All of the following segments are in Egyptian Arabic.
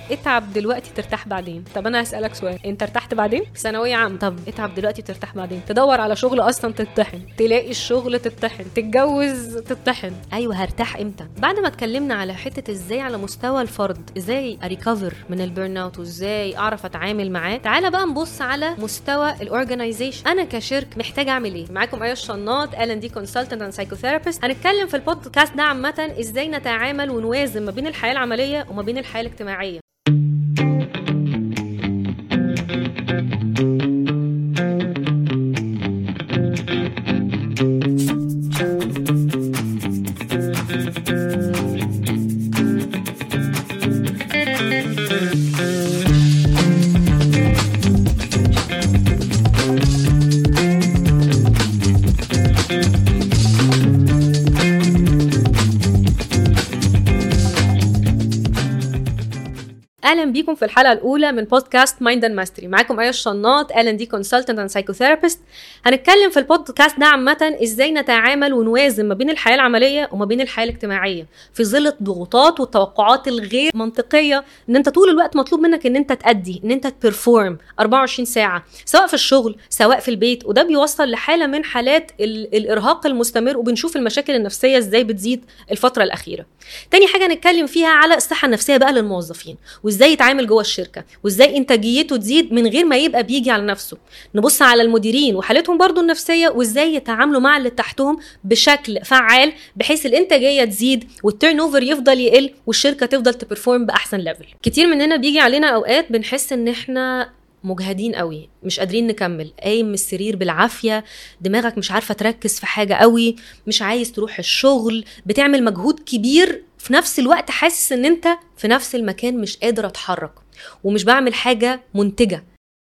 اتعب دلوقتي ترتاح بعدين طب انا هسالك سؤال انت ارتحت بعدين في ثانويه عام طب اتعب دلوقتي ترتاح بعدين تدور على شغل اصلا تتطحن تلاقي الشغل تتطحن تتجوز تتطحن ايوه هرتاح امتى بعد ما اتكلمنا على حته ازاي على مستوى الفرد ازاي اريكفر من البيرن اوت وازاي اعرف اتعامل معاه تعالى بقى نبص على مستوى الاورجنايزيشن انا كشركه محتاجه اعمل ايه معاكم ايا الشناط ال ان دي كونسلتنت اند سايكوثيرابيست هنتكلم في البودكاست ده عامه ازاي نتعامل ونوازن ما بين الحياه العمليه وما بين الحياه الاجتماعيه اهلا بيكم في الحلقه الاولى من بودكاست مايند اند ماستري معاكم ايه الشناط ال ان دي كونسلتنت اند سايكوثيرابيست هنتكلم في البودكاست ده عامه ازاي نتعامل ونوازن ما بين الحياه العمليه وما بين الحياه الاجتماعيه في ظل الضغوطات والتوقعات الغير منطقيه ان انت طول الوقت مطلوب منك ان انت تادي ان انت تبرفورم 24 ساعه سواء في الشغل سواء في البيت وده بيوصل لحاله من حالات ال- الارهاق المستمر وبنشوف المشاكل النفسيه ازاي بتزيد الفتره الاخيره تاني حاجه نتكلم فيها على الصحه النفسيه بقى للموظفين وازاي يتعامل جوه الشركه وازاي انتاجيته تزيد من غير ما يبقى بيجي على نفسه نبص على المديرين وحالتهم برضو النفسيه وازاي يتعاملوا مع اللي تحتهم بشكل فعال بحيث الانتاجيه تزيد والتيرن اوفر يفضل يقل والشركه تفضل تبرفورم باحسن ليفل كتير مننا بيجي علينا اوقات بنحس ان احنا مجهدين قوي مش قادرين نكمل قايم من السرير بالعافيه دماغك مش عارفه تركز في حاجه قوي مش عايز تروح الشغل بتعمل مجهود كبير في نفس الوقت حاسس ان انت في نفس المكان مش قادر اتحرك ومش بعمل حاجه منتجه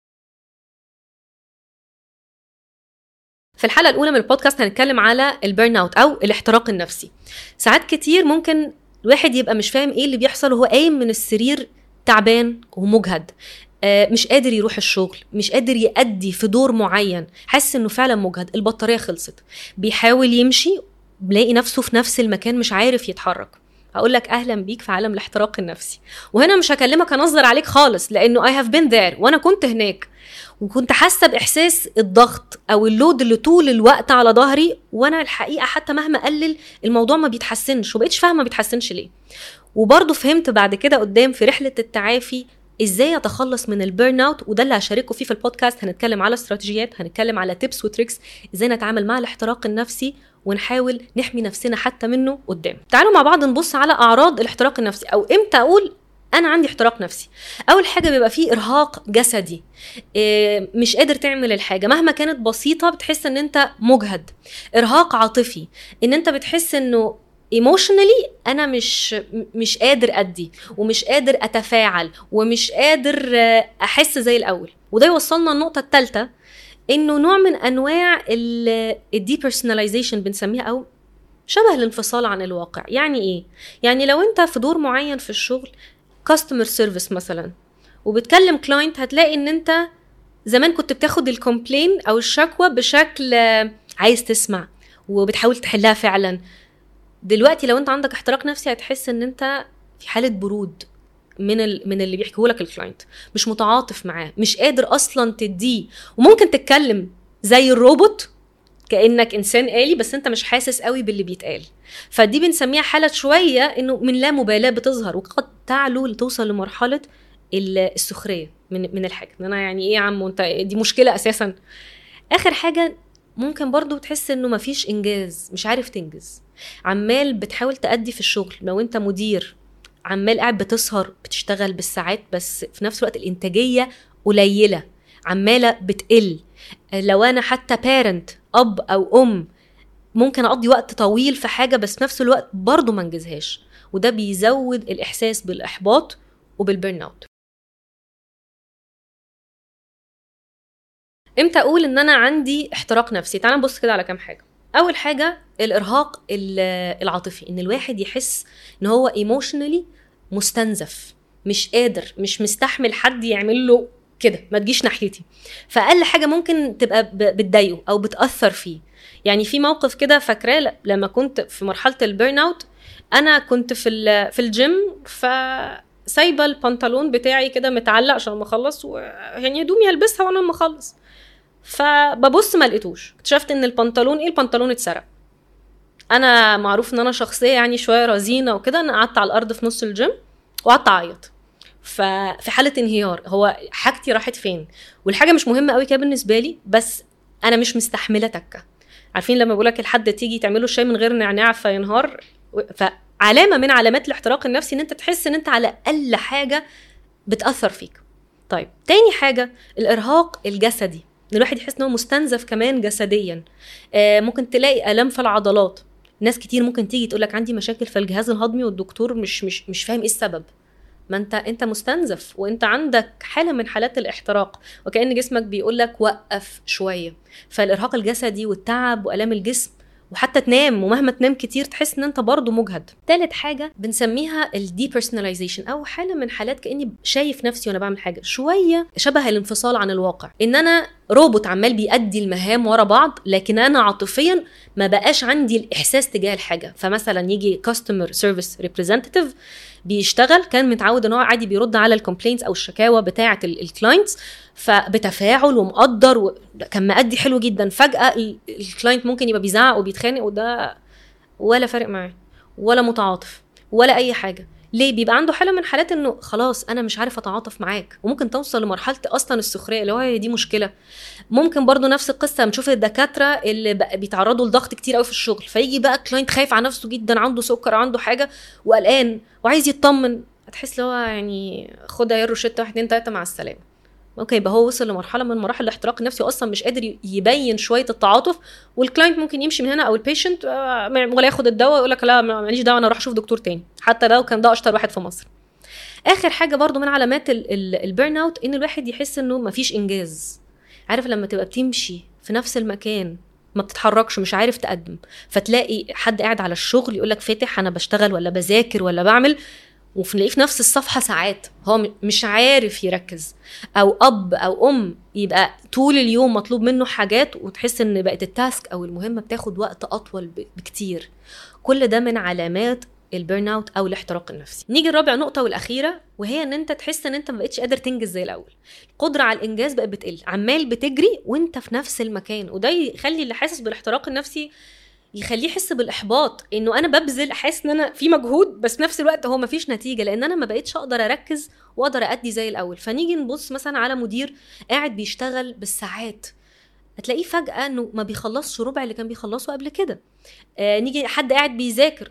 في الحلقه الاولى من البودكاست هنتكلم على البيرن اوت او الاحتراق النفسي ساعات كتير ممكن الواحد يبقى مش فاهم ايه اللي بيحصل وهو قايم من السرير تعبان ومجهد آه، مش قادر يروح الشغل مش قادر يأدي في دور معين حاسس انه فعلا مجهد البطاريه خلصت بيحاول يمشي بلاقي نفسه في نفس المكان مش عارف يتحرك هقول لك اهلا بيك في عالم الاحتراق النفسي وهنا مش هكلمك انظر عليك خالص لانه I have been there وانا كنت هناك وكنت حاسه باحساس الضغط او اللود اللي طول الوقت على ظهري وانا الحقيقه حتى مهما اقلل الموضوع ما بيتحسنش وبقيتش فاهمه ما بيتحسنش ليه وبرضه فهمت بعد كده قدام في رحله التعافي ازاي اتخلص من البيرن اوت وده اللي هشارككم فيه في البودكاست هنتكلم على استراتيجيات هنتكلم على تيبس وتريكس ازاي نتعامل مع الاحتراق النفسي ونحاول نحمي نفسنا حتى منه قدام تعالوا مع بعض نبص على اعراض الاحتراق النفسي او امتى اقول انا عندي احتراق نفسي اول حاجه بيبقى فيه ارهاق جسدي إيه، مش قادر تعمل الحاجه مهما كانت بسيطه بتحس ان انت مجهد ارهاق عاطفي ان انت بتحس انه ايموشنالي انا مش مش قادر ادي ومش قادر اتفاعل ومش قادر آه، احس زي الاول وده يوصلنا النقطه الثالثه انه نوع من انواع الديبرسوناليزيشن بنسميها او شبه الانفصال عن الواقع يعني ايه يعني لو انت في دور معين في الشغل كاستمر سيرفيس مثلا وبتكلم كلاينت هتلاقي ان انت زمان كنت بتاخد الكومبلين او الشكوى بشكل آه، عايز تسمع وبتحاول تحلها فعلا دلوقتي لو انت عندك احتراق نفسي هتحس ان انت في حاله برود من ال... من اللي بيحكيه لك الكلاينت مش متعاطف معاه مش قادر اصلا تديه وممكن تتكلم زي الروبوت كانك انسان آلي بس انت مش حاسس قوي باللي بيتقال فدي بنسميها حاله شويه انه من لا مبالاه بتظهر وقد تعلو لتوصل لمرحله ال- السخريه من من الحاجه ان انا يعني ايه يا عم انت دي مشكله اساسا اخر حاجه ممكن برضو تحس انه مفيش انجاز مش عارف تنجز عمال بتحاول تأدي في الشغل لو انت مدير عمال قاعد بتسهر بتشتغل بالساعات بس في نفس الوقت الانتاجيه قليله عماله بتقل لو انا حتى بارنت اب او ام ممكن اقضي وقت طويل في حاجه بس في نفس الوقت برضه ما انجزهاش وده بيزود الاحساس بالاحباط وبالبرن اوت امتى اقول ان انا عندي احتراق نفسي تعال نبص كده على كام حاجه اول حاجه الارهاق ال- العاطفي ان الواحد يحس ان هو ايموشنالي مستنزف مش قادر مش مستحمل حد يعمل له كده ما تجيش ناحيتي فاقل حاجه ممكن تبقى ب- بتضايقه او بتاثر فيه يعني في موقف كده فاكراه ل- لما كنت في مرحله البيرن اوت انا كنت في ال- في الجيم ف سايبه البنطلون بتاعي كده متعلق عشان ما اخلص و... يعني هدومي هلبسها وانا ما اخلص فببص ما لقيتوش اكتشفت ان البنطلون ايه البنطلون اتسرق انا معروف ان انا شخصيه يعني شويه رزينه وكده انا قعدت على الارض في نص الجيم وقعدت اعيط ففي حاله انهيار هو حاجتي راحت فين والحاجه مش مهمه قوي كده بالنسبه لي بس انا مش مستحمله تكه عارفين لما بقولك الحد تيجي تعمله الشاي من غير نعناع فينهار فعلامه من علامات الاحتراق النفسي ان انت تحس ان انت على اقل حاجه بتاثر فيك طيب تاني حاجه الارهاق الجسدي ان الواحد يحس ان هو مستنزف كمان جسديا آه ممكن تلاقي الام في العضلات ناس كتير ممكن تيجي تقول لك عندي مشاكل في الجهاز الهضمي والدكتور مش مش مش فاهم ايه السبب ما انت انت مستنزف وانت عندك حاله من حالات الاحتراق وكان جسمك بيقول لك وقف شويه فالارهاق الجسدي والتعب والام الجسم وحتى تنام ومهما تنام كتير تحس ان انت برضه مجهد تالت حاجه بنسميها الديبرسوناليزيشن او حاله من حالات كاني شايف نفسي وانا بعمل حاجه شويه شبه الانفصال عن الواقع ان انا روبوت عمال بيأدي المهام ورا بعض لكن انا عاطفيا ما بقاش عندي الاحساس تجاه الحاجه فمثلا يجي كاستمر سيرفيس ريبريزنتيف بيشتغل كان متعود ان هو عادي بيرد على الكومبلينتس او الشكاوى بتاعه الكلاينتس فبتفاعل ومقدر و... كان مأدي حلو جدا فجاه الكلاينت ممكن يبقى بيزعق وبيتخانق وده ولا فارق معاه ولا متعاطف ولا اي حاجه ليه بيبقى عنده حاله من حالات انه خلاص انا مش عارف اتعاطف معاك وممكن توصل لمرحله اصلا السخريه اللي هو دي مشكله ممكن برضو نفس القصه بنشوف الدكاتره اللي بقى بيتعرضوا لضغط كتير قوي في الشغل فيجي بقى كلاينت خايف على نفسه جدا عنده سكر عنده حاجه وقلقان وعايز يطمن هتحس اللي هو يعني خد يا روشته واحد اتنين تلاته مع السلامه ممكن يبقى هو وصل لمرحله من مراحل الاحتراق النفسي واصلا مش قادر يبين شويه التعاطف والكلاينت ممكن يمشي من هنا او البيشنت ولا ياخد الدواء ويقول لك لا ماليش دعوه انا اروح اشوف دكتور تاني حتى لو كان ده اشطر واحد في مصر اخر حاجه برضو من علامات البيرن اوت ان الواحد يحس انه مفيش انجاز عارف لما تبقى بتمشي في نفس المكان ما بتتحركش مش عارف تقدم فتلاقي حد قاعد على الشغل يقول لك فاتح انا بشتغل ولا بذاكر ولا بعمل وفنلاقيه في نفس الصفحة ساعات هو مش عارف يركز أو أب أو أم يبقى طول اليوم مطلوب منه حاجات وتحس إن بقت التاسك أو المهمة بتاخد وقت أطول بكتير كل ده من علامات البيرن اوت او الاحتراق النفسي نيجي الرابع نقطه والاخيره وهي ان انت تحس ان انت ما بقتش قادر تنجز زي الاول القدره على الانجاز بقت بتقل عمال بتجري وانت في نفس المكان وده يخلي اللي حاسس بالاحتراق النفسي يخليه يحس بالاحباط انه انا ببذل حاسس ان انا في مجهود بس في نفس الوقت هو مفيش نتيجه لان انا ما بقتش اقدر اركز واقدر ادي زي الاول فنيجي نبص مثلا على مدير قاعد بيشتغل بالساعات هتلاقيه فجاه انه ما بيخلصش ربع اللي كان بيخلصه قبل كده آه نيجي حد قاعد بيذاكر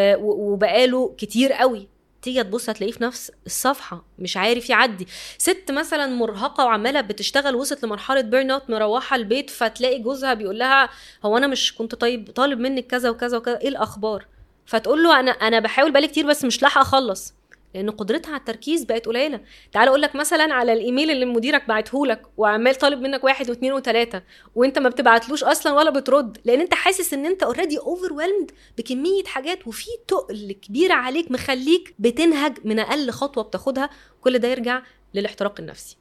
وبقاله كتير قوي تيجي تبص هتلاقيه في نفس الصفحه مش عارف يعدي ست مثلا مرهقه وعماله بتشتغل وصلت لمرحله بيرن اوت مروحه البيت فتلاقي جوزها بيقول لها هو انا مش كنت طيب طالب منك كذا وكذا وكذا ايه الاخبار فتقول له انا انا بحاول بقالي كتير بس مش لاحقه اخلص لان قدرتها على التركيز بقت قليله تعال اقول لك مثلا على الايميل اللي مديرك بعته لك وعمال طالب منك واحد واثنين وثلاثه وانت ما بتبعتلوش اصلا ولا بترد لان انت حاسس ان انت اوريدي اوفر بكميه حاجات وفي تقل كبير عليك مخليك بتنهج من اقل خطوه بتاخدها كل ده يرجع للاحتراق النفسي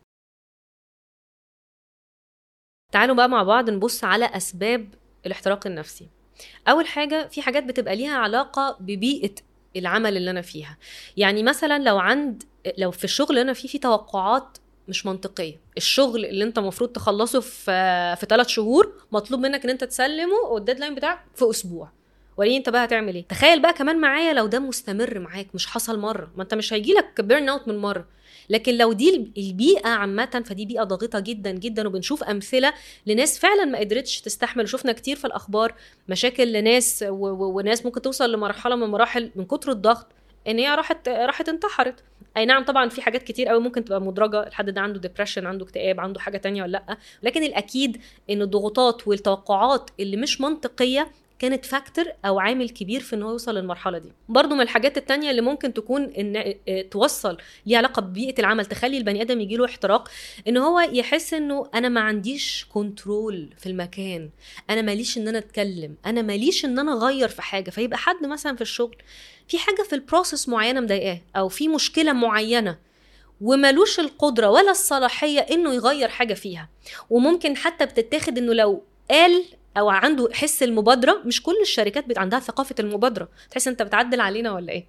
تعالوا بقى مع بعض نبص على اسباب الاحتراق النفسي اول حاجه في حاجات بتبقى ليها علاقه ببيئه العمل اللي انا فيها يعني مثلا لو عند لو في الشغل اللي انا فيه في توقعات مش منطقيه الشغل اللي انت المفروض تخلصه في في ثلاث شهور مطلوب منك ان انت تسلمه والديدلاين بتاعك في اسبوع وريني انت بقى هتعمل ايه تخيل بقى كمان معايا لو ده مستمر معاك مش حصل مره ما انت مش هيجي لك بيرن اوت من مره لكن لو دي البيئه عامه فدي بيئه ضاغطه جدا جدا وبنشوف امثله لناس فعلا ما قدرتش تستحمل وشفنا كتير في الاخبار مشاكل لناس وناس ممكن توصل لمرحله من مراحل من كتر الضغط ان هي راحت راحت انتحرت اي نعم طبعا في حاجات كتير قوي ممكن تبقى مدرجه الحد ده عنده ديبرشن عنده اكتئاب عنده حاجه تانية ولا لا لكن الاكيد ان الضغوطات والتوقعات اللي مش منطقيه كانت فاكتور او عامل كبير في ان هو يوصل للمرحله دي برضو من الحاجات التانية اللي ممكن تكون ان آه، توصل ليها علاقه ببيئه العمل تخلي البني ادم يجي له احتراق ان هو يحس انه انا ما عنديش كنترول في المكان انا ماليش ان انا اتكلم انا ماليش ان انا اغير في حاجه فيبقى حد مثلا في الشغل في حاجه في البروسيس معينه مضايقاه او في مشكله معينه وملوش القدره ولا الصلاحيه انه يغير حاجه فيها وممكن حتى بتتاخد انه لو قال او عنده حس المبادره مش كل الشركات بيبقى عندها ثقافه المبادره تحس انت بتعدل علينا ولا ايه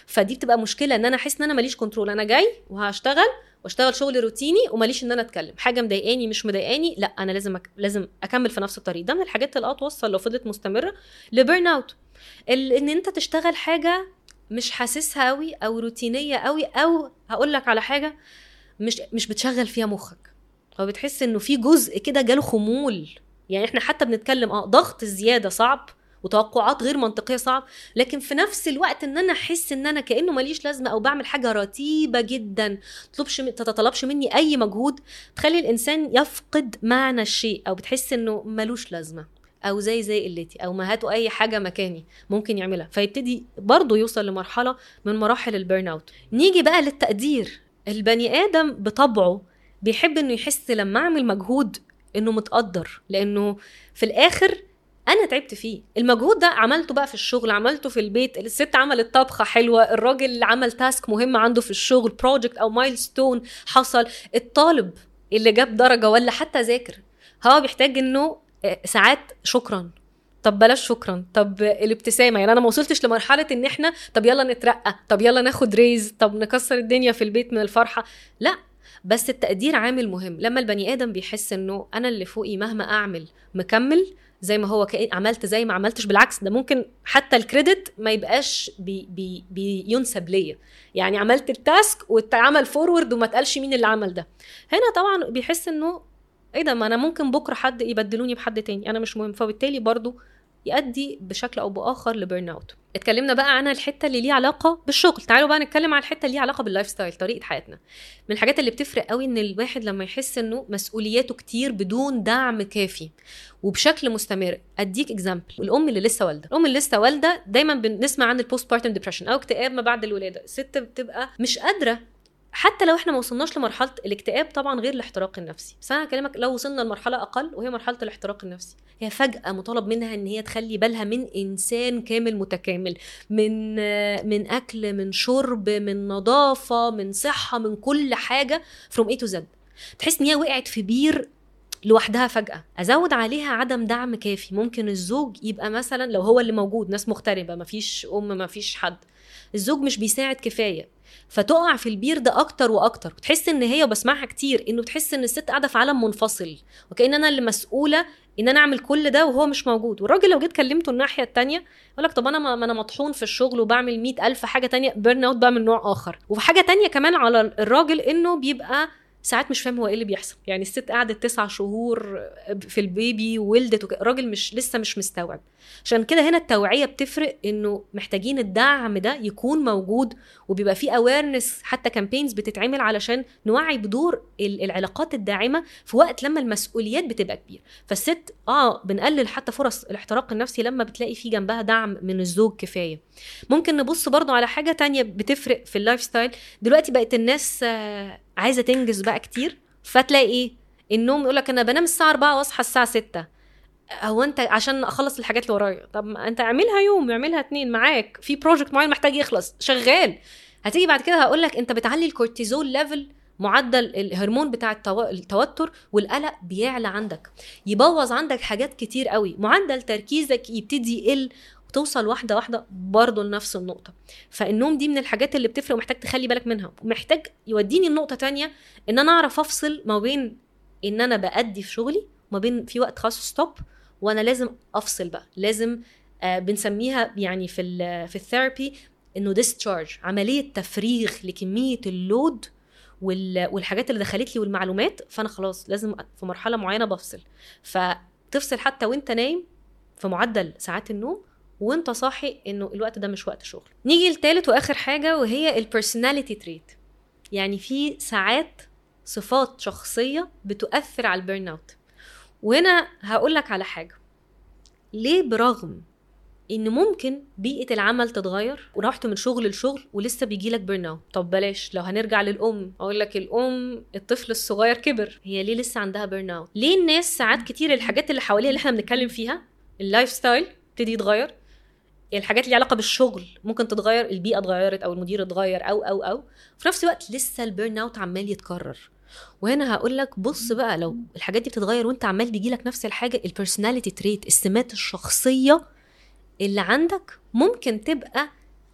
فدي بتبقى مشكله ان انا احس ان انا ماليش كنترول انا جاي وهشتغل واشتغل شغل روتيني وماليش ان انا اتكلم حاجه مضايقاني مش مضايقاني لا انا لازم أك... لازم اكمل في نفس الطريق ده من الحاجات اللي اه توصل لو فضلت مستمره لبيرن اوت ال... ان انت تشتغل حاجه مش حاسسها قوي او روتينيه قوي او هقول لك على حاجه مش مش بتشغل فيها مخك هو بتحس انه في جزء كده جاله خمول يعني احنا حتى بنتكلم اه ضغط الزياده صعب وتوقعات غير منطقيه صعب لكن في نفس الوقت ان انا احس ان انا كانه ماليش لازمه او بعمل حاجه رتيبه جدا تطلبش تتطلبش مني اي مجهود تخلي الانسان يفقد معنى الشيء او بتحس انه ملوش لازمه او زي زي قلتي او ما هاتوا اي حاجه مكاني ممكن يعملها فيبتدي برضه يوصل لمرحله من مراحل البيرن اوت نيجي بقى للتقدير البني ادم بطبعه بيحب انه يحس لما اعمل مجهود انه متقدر لانه في الاخر انا تعبت فيه المجهود ده عملته بقى في الشغل عملته في البيت الست عملت طبخه حلوه الراجل عمل تاسك مهم عنده في الشغل بروجكت او مايلستون حصل الطالب اللي جاب درجه ولا حتى ذاكر هو بيحتاج انه ساعات شكرا طب بلاش شكرا طب الابتسامه يعني انا ما وصلتش لمرحله ان احنا طب يلا نترقى طب يلا ناخد ريز طب نكسر الدنيا في البيت من الفرحه لا بس التقدير عامل مهم لما البني ادم بيحس انه انا اللي فوقي مهما اعمل مكمل زي ما هو كأن عملت زي ما عملتش بالعكس ده ممكن حتى الكريدت ما يبقاش بي بي بينسب ليا يعني عملت التاسك واتعمل فورورد وما تقالش مين اللي عمل ده هنا طبعا بيحس انه ايه ده ما انا ممكن بكره حد يبدلوني بحد تاني انا مش مهم فبالتالي برضو يؤدي بشكل او باخر لبيرن اوت اتكلمنا بقى عن الحته اللي ليها علاقه بالشغل تعالوا بقى نتكلم عن الحته اللي ليها علاقه باللايف ستايل طريقه حياتنا من الحاجات اللي بتفرق قوي ان الواحد لما يحس انه مسؤولياته كتير بدون دعم كافي وبشكل مستمر اديك اكزامبل الام اللي لسه والده الام اللي لسه والده دايما بنسمع عن البوست بارتم ديبرشن او اكتئاب ما بعد الولاده الست بتبقى مش قادره حتى لو احنا ما وصلناش لمرحله الاكتئاب طبعا غير الاحتراق النفسي بس انا هكلمك لو وصلنا لمرحله اقل وهي مرحله الاحتراق النفسي هي فجاه مطالب منها ان هي تخلي بالها من انسان كامل متكامل من من اكل من شرب من نظافه من صحه من كل حاجه فروم اي تو زد تحس ان هي وقعت في بير لوحدها فجأة أزود عليها عدم دعم كافي ممكن الزوج يبقى مثلا لو هو اللي موجود ناس مغتربة مفيش أم مفيش حد الزوج مش بيساعد كفاية فتقع في البير ده اكتر واكتر وتحس ان هي وبسمعها كتير انه بتحس ان الست قاعده في عالم منفصل وكان انا اللي مسؤوله ان انا اعمل كل ده وهو مش موجود والراجل لو جيت كلمته الناحيه التانية يقول لك طب انا ما انا مطحون في الشغل وبعمل مئة ألف حاجه تانية بيرن اوت بقى من نوع اخر وفي حاجه تانية كمان على الراجل انه بيبقى ساعات مش فاهم هو ايه اللي بيحصل يعني الست قعدت تسع شهور في البيبي وولدت وك... الراجل مش لسه مش مستوعب عشان كده هنا التوعيه بتفرق انه محتاجين الدعم ده يكون موجود وبيبقى في اويرنس حتى كامبينز بتتعمل علشان نوعي بدور العلاقات الداعمه في وقت لما المسؤوليات بتبقى كبيره فالست اه بنقلل حتى فرص الاحتراق النفسي لما بتلاقي في جنبها دعم من الزوج كفايه ممكن نبص برضو على حاجه تانية بتفرق في اللايف ستايل دلوقتي بقت الناس آه عايزه تنجز بقى كتير فتلاقي ايه النوم يقول لك انا بنام الساعه 4 واصحى الساعه 6 هو انت عشان اخلص الحاجات اللي ورايا طب ما انت اعملها يوم اعملها اتنين معاك في بروجكت معين محتاج يخلص شغال هتيجي بعد كده هقول لك انت بتعلي الكورتيزول ليفل معدل الهرمون بتاع التوتر والقلق بيعلى عندك يبوظ عندك حاجات كتير قوي معدل تركيزك يبتدي يقل وتوصل واحده واحده برضه لنفس النقطه فالنوم دي من الحاجات اللي بتفرق ومحتاج تخلي بالك منها ومحتاج يوديني النقطه تانية ان انا اعرف افصل ما بين ان انا بادي في شغلي وما بين في وقت خاص ستوب وانا لازم افصل بقى لازم آه بنسميها يعني في ال في الثيرابي انه ديسشارج عمليه تفريغ لكميه اللود والحاجات اللي دخلت لي والمعلومات فانا خلاص لازم في مرحله معينه بفصل فتفصل حتى وانت نايم في معدل ساعات النوم وانت صاحي انه الوقت ده مش وقت شغل نيجي لتالت واخر حاجه وهي البيرسوناليتي تريت يعني في ساعات صفات شخصيه بتؤثر على البيرن اوت وهنا هقول لك على حاجه ليه برغم ان ممكن بيئه العمل تتغير ورحت من شغل لشغل ولسه بيجي لك بيرن اوت طب بلاش لو هنرجع للام اقول لك الام الطفل الصغير كبر هي ليه لسه عندها بيرن اوت ليه الناس ساعات كتير الحاجات اللي حواليها اللي احنا بنتكلم فيها اللايف ستايل ابتدي يتغير الحاجات اللي علاقه بالشغل ممكن تتغير البيئه اتغيرت او المدير اتغير او او او في نفس الوقت لسه البيرن اوت عمال يتكرر وهنا هقول لك بص بقى لو الحاجات دي بتتغير وانت عمال بيجي لك نفس الحاجه البيرسوناليتي تريت السمات الشخصيه اللي عندك ممكن تبقى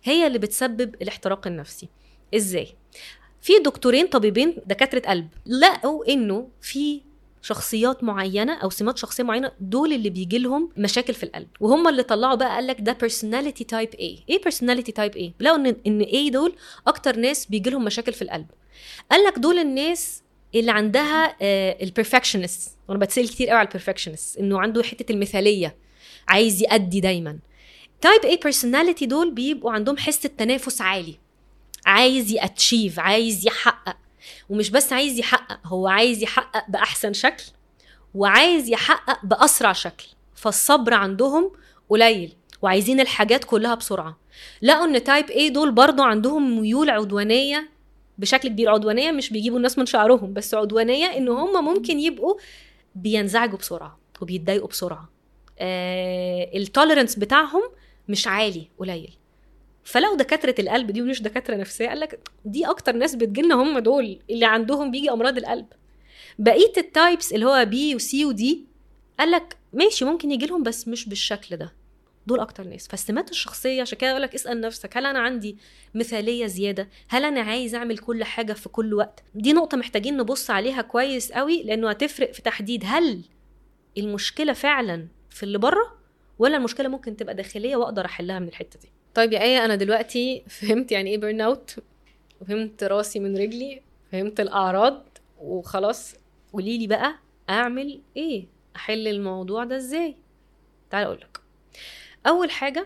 هي اللي بتسبب الاحتراق النفسي ازاي في دكتورين طبيبين دكاتره قلب لقوا انه في شخصيات معينه او سمات شخصيه معينه دول اللي بيجي لهم مشاكل في القلب وهم اللي طلعوا بقى قال لك ده personality type A ايه personality type A لقوا ان ان A دول اكتر ناس بيجي لهم مشاكل في القلب قال لك دول الناس اللي عندها البرفكشنست وانا بتسال كتير قوي على البرفكشنست انه عنده حته المثاليه عايز يأدي دايما تايب A personality دول بيبقوا عندهم حس التنافس عالي عايز ياتشيف عايز يحقق ومش بس عايز يحقق هو عايز يحقق باحسن شكل وعايز يحقق باسرع شكل فالصبر عندهم قليل وعايزين الحاجات كلها بسرعه لقوا ان تايب A دول برضو عندهم ميول عدوانيه بشكل كبير عدوانيه مش بيجيبوا الناس من شعرهم بس عدوانيه ان هم ممكن يبقوا بينزعجوا بسرعه وبيتضايقوا بسرعه آه التوليرنس بتاعهم مش عالي قليل فلو دكاتره القلب دي ومش دكاتره نفسيه قال لك دي اكتر ناس بتجيلنا هم دول اللي عندهم بيجي امراض القلب بقيه التايبس اللي هو بي وسي ودي قال لك ماشي ممكن يجي لهم بس مش بالشكل ده دول اكتر ناس فالسمات الشخصيه عشان كده اقول لك اسال نفسك هل انا عندي مثاليه زياده هل انا عايز اعمل كل حاجه في كل وقت دي نقطه محتاجين نبص عليها كويس قوي لانه هتفرق في تحديد هل المشكله فعلا في اللي بره ولا المشكله ممكن تبقى داخليه واقدر احلها من الحته دي طيب يا ايه انا دلوقتي فهمت يعني ايه بيرن اوت فهمت راسي من رجلي فهمت الاعراض وخلاص قولي لي بقى اعمل ايه احل الموضوع ده ازاي تعال اقول لك اول حاجه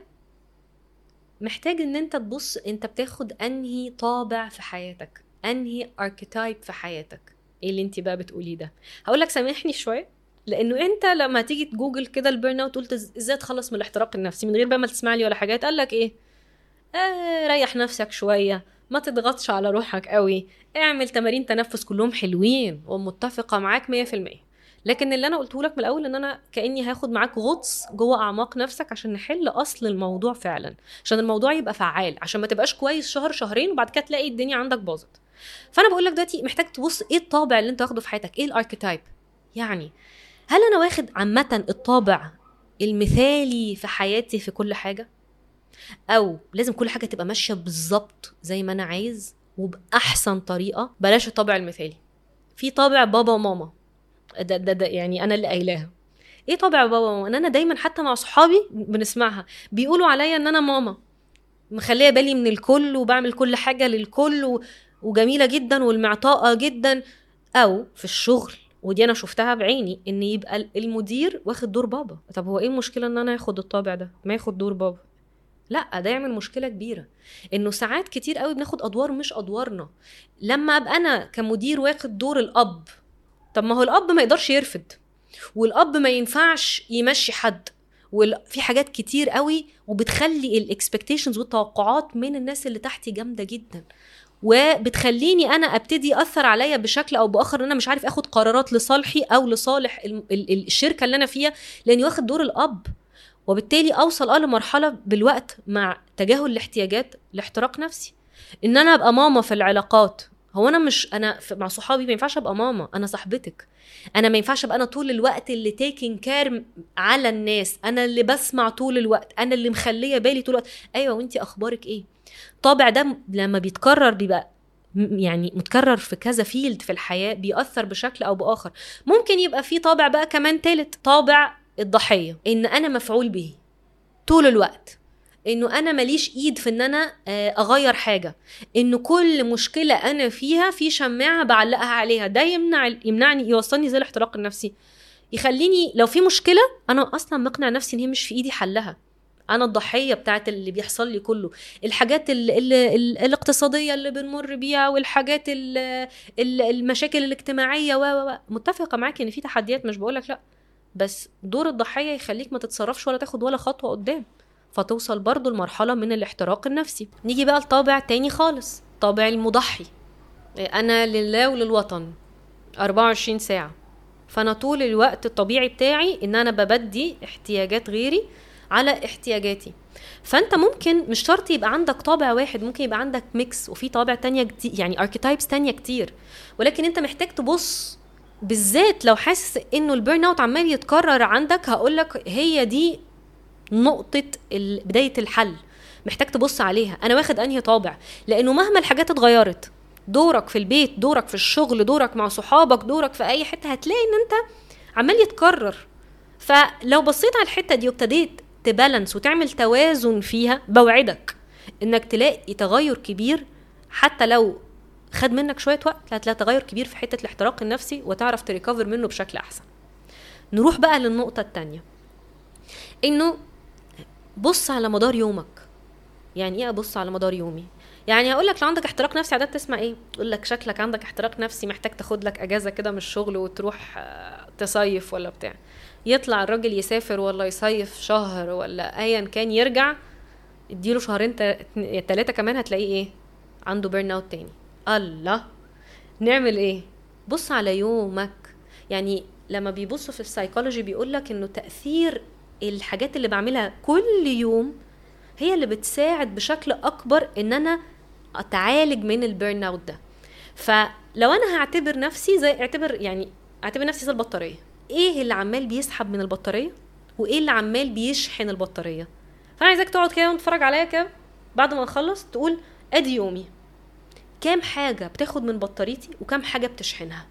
محتاج ان انت تبص انت بتاخد انهي طابع في حياتك انهي اركيتايب في حياتك ايه اللي انت بقى بتقوليه ده هقول لك سامحني شويه لانه انت لما تيجي تجوجل كده البيرن اوت قلت ازاي اتخلص من الاحتراق النفسي من غير بقى ما تسمع لي ولا حاجات قال لك ايه آه ريح نفسك شويه ما تضغطش على روحك قوي اعمل تمارين تنفس كلهم حلوين ومتفقه معاك 100% لكن اللي انا قلته لك من الاول ان انا كاني هاخد معاك غطس جوه اعماق نفسك عشان نحل اصل الموضوع فعلا عشان الموضوع يبقى فعال عشان ما تبقاش كويس شهر شهرين وبعد كده تلاقي الدنيا عندك باظت فانا بقول لك دلوقتي محتاج تبص ايه الطابع اللي انت واخده في حياتك ايه الاركيتايب يعني هل انا واخد عامه الطابع المثالي في حياتي في كل حاجه او لازم كل حاجه تبقى ماشيه بالظبط زي ما انا عايز وباحسن طريقه بلاش الطابع المثالي في طابع بابا وماما ده, ده, ده يعني انا اللي قايلاها ايه طابع بابا وماما ان انا دايما حتى مع صحابي بنسمعها بيقولوا عليا ان انا ماما مخليه بالي من الكل وبعمل كل حاجه للكل و... وجميله جدا والمعطاءه جدا او في الشغل ودي انا شفتها بعيني ان يبقى المدير واخد دور بابا طب هو ايه المشكله ان انا اخد الطابع ده ما ياخد دور بابا لا ده يعمل مشكله كبيره انه ساعات كتير قوي بناخد ادوار مش ادوارنا لما ابقى انا كمدير واخد دور الاب طب ما هو الاب ما يقدرش يرفض والاب ما ينفعش يمشي حد وفي حاجات كتير قوي وبتخلي الاكسبكتيشنز والتوقعات من الناس اللي تحتي جامده جدا وبتخليني انا ابتدي اثر عليا بشكل او باخر ان انا مش عارف اخد قرارات لصالحي او لصالح الشركه اللي انا فيها لاني واخد دور الاب وبالتالي اوصل اه لمرحله بالوقت مع تجاهل الاحتياجات لاحتراق نفسي ان انا ابقى ماما في العلاقات هو انا مش انا مع صحابي ما ينفعش ابقى ماما انا صاحبتك انا ما ينفعش ابقى انا طول الوقت اللي تيكن كير على الناس انا اللي بسمع طول الوقت انا اللي مخليه بالي طول الوقت ايوه وانت اخبارك ايه الطابع ده لما بيتكرر بيبقى يعني متكرر في كذا فيلد في الحياه بيأثر بشكل او باخر ممكن يبقى في طابع بقى كمان تالت طابع الضحيه ان انا مفعول به طول الوقت انه انا ماليش ايد في ان انا اغير حاجه انه كل مشكله انا فيها في شماعه بعلقها عليها ده يمنع يمنعني يوصلني زي الاحتراق النفسي يخليني لو في مشكله انا اصلا مقنع نفسي ان هي مش في ايدي حلها انا الضحيه بتاعت اللي بيحصل لي كله الحاجات ال ال ال الاقتصاديه اللي بنمر بيها والحاجات ال ال المشاكل الاجتماعيه و متفقه معاك ان في تحديات مش بقولك لا بس دور الضحيه يخليك ما تتصرفش ولا تاخد ولا خطوه قدام فتوصل برضو لمرحله من الاحتراق النفسي نيجي بقى لطابع تاني خالص طابع المضحي انا لله وللوطن 24 ساعه فانا طول الوقت الطبيعي بتاعي ان انا ببدي احتياجات غيري على احتياجاتي فانت ممكن مش شرط يبقى عندك طابع واحد ممكن يبقى عندك ميكس وفي طابع تانية كتير يعني اركيتايبس تانية كتير ولكن انت محتاج تبص بالذات لو حاسس انه البيرن اوت عمال يتكرر عندك هقول لك هي دي نقطة بداية الحل محتاج تبص عليها انا واخد انهي طابع لانه مهما الحاجات اتغيرت دورك في البيت دورك في الشغل دورك مع صحابك دورك في اي حته هتلاقي ان انت عمال يتكرر فلو بصيت على الحته دي وابتديت تبالانس وتعمل توازن فيها بوعدك انك تلاقي تغير كبير حتى لو خد منك شويه وقت هتلاقي تغير كبير في حته الاحتراق النفسي وتعرف تريكفر منه بشكل احسن نروح بقى للنقطه الثانيه انه بص على مدار يومك يعني ايه ابص على مدار يومي يعني هقول لك لو عندك احتراق نفسي عادات تسمع ايه تقول لك شكلك عندك احتراق نفسي محتاج تاخد لك اجازه كده من الشغل وتروح آه، تصيف ولا بتاع يطلع الراجل يسافر ولا يصيف شهر ولا ايا كان يرجع اديله شهرين ثلاثه كمان هتلاقيه ايه عنده بيرن اوت تاني الله نعمل ايه بص على يومك يعني لما بيبصوا في السايكولوجي بيقول لك انه تاثير الحاجات اللي بعملها كل يوم هي اللي بتساعد بشكل اكبر ان انا اتعالج من البيرن اوت ده فلو انا هعتبر نفسي زي اعتبر يعني اعتبر نفسي زي البطاريه ايه اللي عمال بيسحب من البطاريه وايه اللي عمال بيشحن البطاريه فانا عايزاك تقعد كده وتتفرج عليا كده بعد ما نخلص تقول ادي يومي كام حاجه بتاخد من بطاريتي وكام حاجه بتشحنها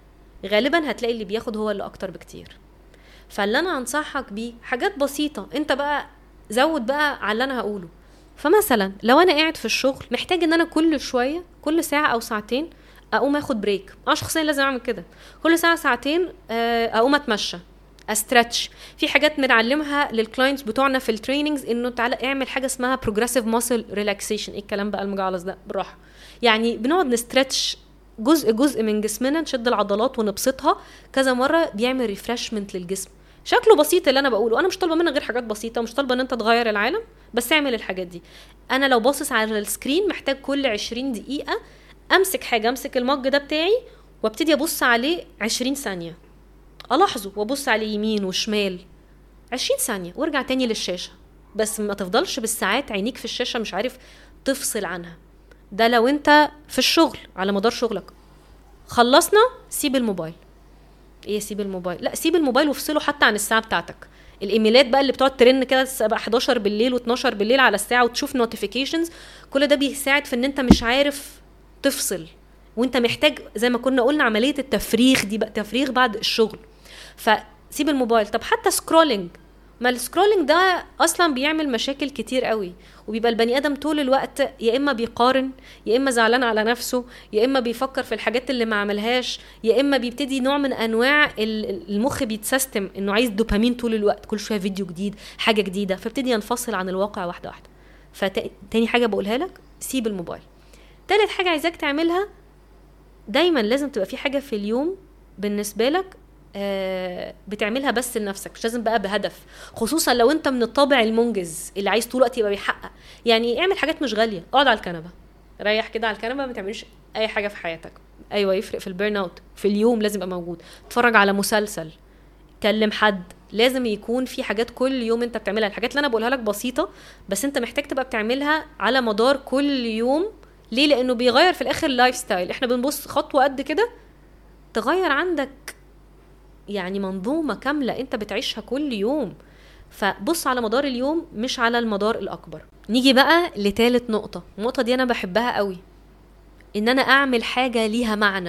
غالبا هتلاقي اللي بياخد هو اللي اكتر بكتير فاللي انا انصحك بيه حاجات بسيطه انت بقى زود بقى على اللي انا هقوله فمثلا لو انا قاعد في الشغل محتاج ان انا كل شويه كل ساعه او ساعتين اقوم اخد بريك انا شخصيا لازم اعمل كده كل ساعه ساعتين آه، اقوم اتمشى استرتش في حاجات بنعلمها للكلاينتس بتوعنا في التريننجز انه تعالى اعمل حاجه اسمها بروجريسيف ماسل ريلاكسيشن ايه الكلام بقى المجعلص ده بالراحه يعني بنقعد نسترتش جزء جزء من جسمنا نشد العضلات ونبسطها كذا مره بيعمل ريفرشمنت للجسم شكله بسيط اللي انا بقوله انا مش طالبه منك غير حاجات بسيطه مش طالبه ان انت تغير العالم بس اعمل الحاجات دي انا لو باصص على السكرين محتاج كل 20 دقيقه امسك حاجه امسك المج ده بتاعي وابتدي ابص عليه 20 ثانيه الاحظه وابص عليه يمين وشمال 20 ثانيه وارجع تاني للشاشه بس ما تفضلش بالساعات عينيك في الشاشه مش عارف تفصل عنها ده لو انت في الشغل على مدار شغلك خلصنا سيب الموبايل ايه سيب الموبايل لا سيب الموبايل وافصله حتى عن الساعه بتاعتك الايميلات بقى اللي بتقعد ترن كده 11 بالليل و12 بالليل على الساعه وتشوف نوتيفيكيشنز كل ده بيساعد في ان انت مش عارف تفصل وانت محتاج زي ما كنا قلنا عمليه التفريغ دي بقى تفريغ بعد الشغل فسيب الموبايل طب حتى سكرولينج ما السكرولينج ده اصلا بيعمل مشاكل كتير قوي وبيبقى البني ادم طول الوقت يا اما بيقارن يا اما زعلان على نفسه يا اما بيفكر في الحاجات اللي ما عملهاش يا اما بيبتدي نوع من انواع المخ بيتسيستم انه عايز دوبامين طول الوقت كل شويه فيديو جديد حاجه جديده فابتدي ينفصل عن الواقع واحده واحده فتاني حاجه بقولها لك سيب الموبايل تالت حاجه عايزاك تعملها دايما لازم تبقى في حاجه في اليوم بالنسبه لك آه، بتعملها بس لنفسك مش لازم بقى بهدف خصوصا لو انت من الطابع المنجز اللي عايز طول الوقت يبقى بيحقق يعني اعمل حاجات مش غاليه اقعد على الكنبه ريح كده على الكنبه ما تعملش اي حاجه في حياتك ايوه يفرق في البيرن اوت في اليوم لازم يبقى موجود اتفرج على مسلسل كلم حد لازم يكون في حاجات كل يوم انت بتعملها الحاجات اللي انا بقولها لك بسيطه بس انت محتاج تبقى بتعملها على مدار كل يوم ليه لانه بيغير في الاخر اللايف ستايل احنا بنبص خطوه قد كده تغير عندك يعني منظومه كامله انت بتعيشها كل يوم فبص على مدار اليوم مش على المدار الاكبر نيجي بقى لتالت نقطه النقطه دي انا بحبها قوي ان انا اعمل حاجه ليها معنى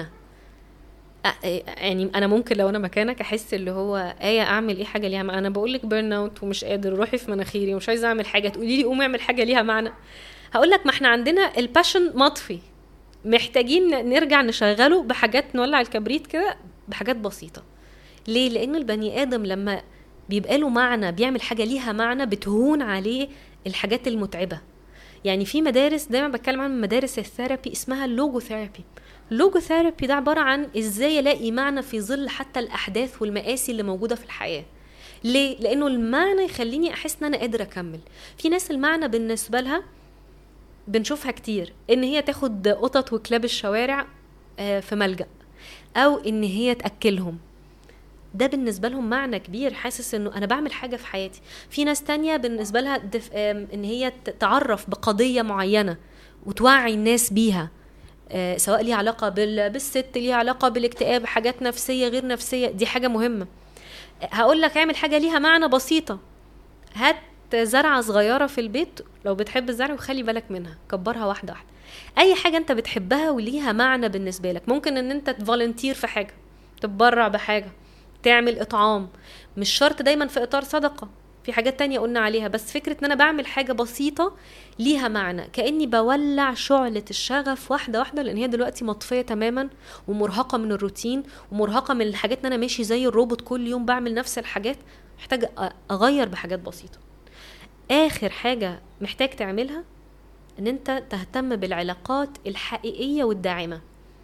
يعني انا ممكن لو انا مكانك احس اللي هو ايه اعمل ايه حاجه ليها معنى انا بقول لك بيرن اوت ومش قادر روحي في مناخيري ومش عايزه اعمل حاجه تقولي لي قومي اعمل حاجه ليها معنى هقول لك ما احنا عندنا الباشن مطفي محتاجين نرجع نشغله بحاجات نولع الكبريت كده بحاجات بسيطه ليه لان البني ادم لما بيبقى له معنى بيعمل حاجه ليها معنى بتهون عليه الحاجات المتعبه يعني في مدارس دايما بتكلم عن مدارس الثيرابي اسمها اللوجو ثيرابي اللوجو ثيرابي ده عباره عن ازاي الاقي معنى في ظل حتى الاحداث والمآسي اللي موجوده في الحياه ليه لانه المعنى يخليني احس ان انا قادره اكمل في ناس المعنى بالنسبه لها بنشوفها كتير ان هي تاخد قطط وكلاب الشوارع آه، في ملجأ او ان هي تاكلهم ده بالنسبة لهم معنى كبير حاسس انه انا بعمل حاجة في حياتي في ناس تانية بالنسبة لها دف... ان هي تعرف بقضية معينة وتوعي الناس بيها آه، سواء ليها علاقة بال... بالست ليها علاقة بالاكتئاب حاجات نفسية غير نفسية دي حاجة مهمة هقول لك اعمل حاجة ليها معنى بسيطة هات زرعه صغيره في البيت لو بتحب الزرع وخلي بالك منها كبرها واحده واحده اي حاجه انت بتحبها وليها معنى بالنسبه لك ممكن ان انت تفولنتير في حاجه تتبرع بحاجه تعمل اطعام مش شرط دايما في اطار صدقه في حاجات تانية قلنا عليها بس فكرة ان انا بعمل حاجة بسيطة ليها معنى كأني بولع شعلة الشغف واحدة واحدة لان هي دلوقتي مطفية تماما ومرهقة من الروتين ومرهقة من الحاجات ان انا ماشي زي الروبوت كل يوم بعمل نفس الحاجات محتاجة اغير بحاجات بسيطة اخر حاجة محتاج تعملها ان انت تهتم بالعلاقات الحقيقية والداعمة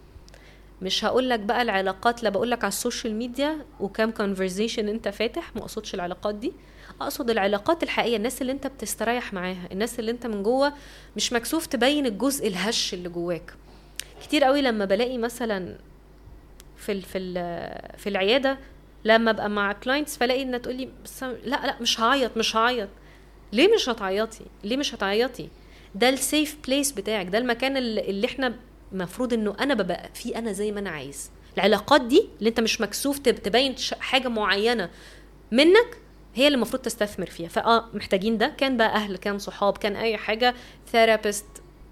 مش هقول لك بقى العلاقات لا بقول لك على السوشيال ميديا وكام كونفرزيشن انت فاتح ما اقصدش العلاقات دي اقصد العلاقات الحقيقيه الناس اللي انت بتستريح معاها الناس اللي انت من جوه مش مكسوف تبين الجزء الهش اللي جواك كتير قوي لما بلاقي مثلا في ال في ال في العياده لما ابقى مع كلاينتس فلاقي انها تقول لي بس لا لا مش هعيط مش هعيط ليه مش هتعيطي ليه مش هتعيطي ده السيف بليس بتاعك ده المكان اللي, اللي احنا المفروض انه انا ببقى فيه انا زي ما انا عايز العلاقات دي اللي انت مش مكسوف تبين حاجه معينه منك هي اللي المفروض تستثمر فيها فاه محتاجين ده كان بقى اهل كان صحاب كان اي حاجه ثيرابيست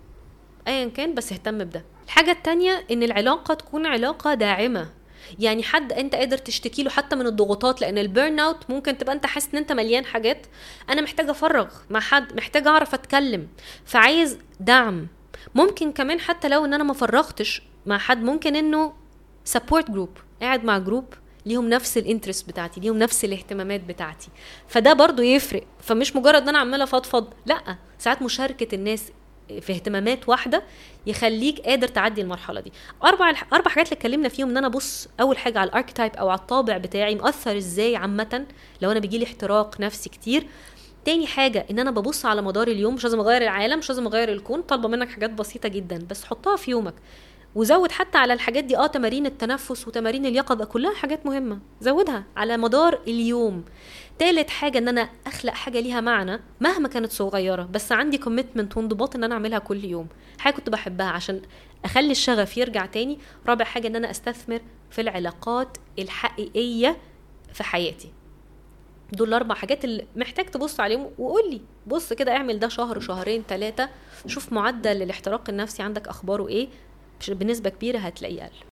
ايا كان بس اهتم بده الحاجه التانية ان العلاقه تكون علاقه داعمه يعني حد انت قادر تشتكي له حتى من الضغوطات لان البيرن اوت ممكن تبقى انت حاسس ان انت مليان حاجات انا محتاجه افرغ مع حد محتاجه اعرف اتكلم فعايز دعم ممكن كمان حتى لو ان انا ما فرغتش مع حد ممكن انه سبورت جروب قاعد مع جروب ليهم نفس الانترست بتاعتي ليهم نفس الاهتمامات بتاعتي فده برضو يفرق فمش مجرد ان انا عماله افضفض لا ساعات مشاركه الناس في اهتمامات واحده يخليك قادر تعدي المرحله دي اربع اربع حاجات اللي اتكلمنا فيهم ان انا ابص اول حاجه على الاركتايب او على الطابع بتاعي مؤثر ازاي عامه لو انا بيجي لي احتراق نفسي كتير تاني حاجة ان انا ببص على مدار اليوم مش لازم اغير العالم مش لازم اغير الكون طالبة منك حاجات بسيطة جدا بس حطها في يومك وزود حتى على الحاجات دي اه تمارين التنفس وتمارين اليقظه كلها حاجات مهمه زودها على مدار اليوم تالت حاجه ان انا اخلق حاجه ليها معنى مهما كانت صغيره بس عندي كوميتمنت وانضباط ان انا اعملها كل يوم حاجه كنت بحبها عشان اخلي الشغف يرجع تاني رابع حاجه ان انا استثمر في العلاقات الحقيقيه في حياتي دول الاربع حاجات اللي محتاج تبص عليهم وقول لي بص كده اعمل ده شهر شهرين ثلاثه شوف معدل الاحتراق النفسي عندك اخباره ايه بنسبه كبيره هتلاقيه قل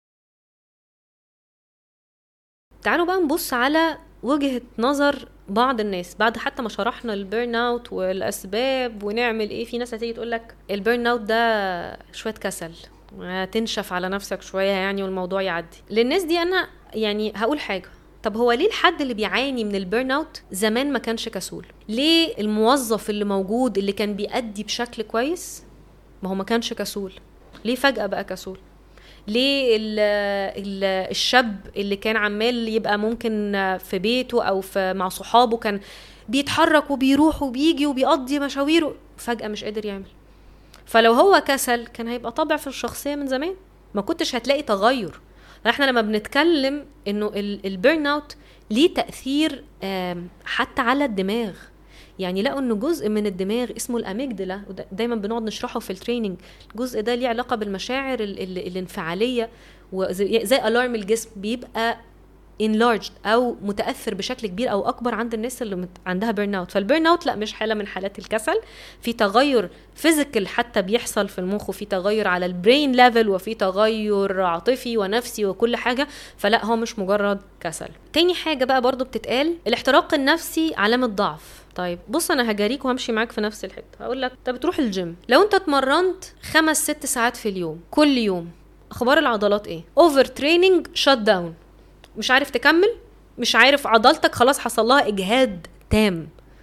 تعالوا بقى نبص على وجهه نظر بعض الناس بعد حتى ما شرحنا البيرن اوت والاسباب ونعمل ايه في ناس هتيجي تقول لك البيرن اوت ده شويه كسل تنشف على نفسك شويه يعني والموضوع يعدي للناس دي انا يعني هقول حاجه طب هو ليه الحد اللي بيعاني من البيرن اوت زمان ما كانش كسول ليه الموظف اللي موجود اللي كان بيأدي بشكل كويس ما هو ما كانش كسول ليه فجأة بقى كسول ليه ال ال الشاب اللي كان عمال يبقى ممكن في بيته او في مع صحابه كان بيتحرك وبيروح وبيجي وبيقضي مشاويره فجأة مش قادر يعمل فلو هو كسل كان هيبقى طبع في الشخصية من زمان ما كنتش هتلاقي تغير احنا لما بنتكلم انه البيرن اوت ليه تاثير حتى على الدماغ يعني لقوا انه جزء من الدماغ اسمه الاميجدلا دايما بنقعد نشرحه في التريننج الجزء ده ليه علاقه بالمشاعر ال ال الانفعاليه وزي زي الارم الجسم بيبقى enlarged او متاثر بشكل كبير او اكبر عند الناس اللي عندها بيرن اوت فالبيرن اوت لا مش حاله من حالات الكسل في تغير فيزيكال حتى بيحصل في المخ وفي تغير على البرين ليفل وفي تغير عاطفي ونفسي وكل حاجه فلا هو مش مجرد كسل تاني حاجه بقى برضو بتتقال الاحتراق النفسي علامه ضعف طيب بص انا هجاريك وهمشي معاك في نفس الحته هقول لك انت بتروح الجيم لو انت اتمرنت خمس ست ساعات في اليوم كل يوم اخبار العضلات ايه اوفر تريننج شات داون مش عارف تكمل مش عارف عضلتك خلاص حصل لها اجهاد تام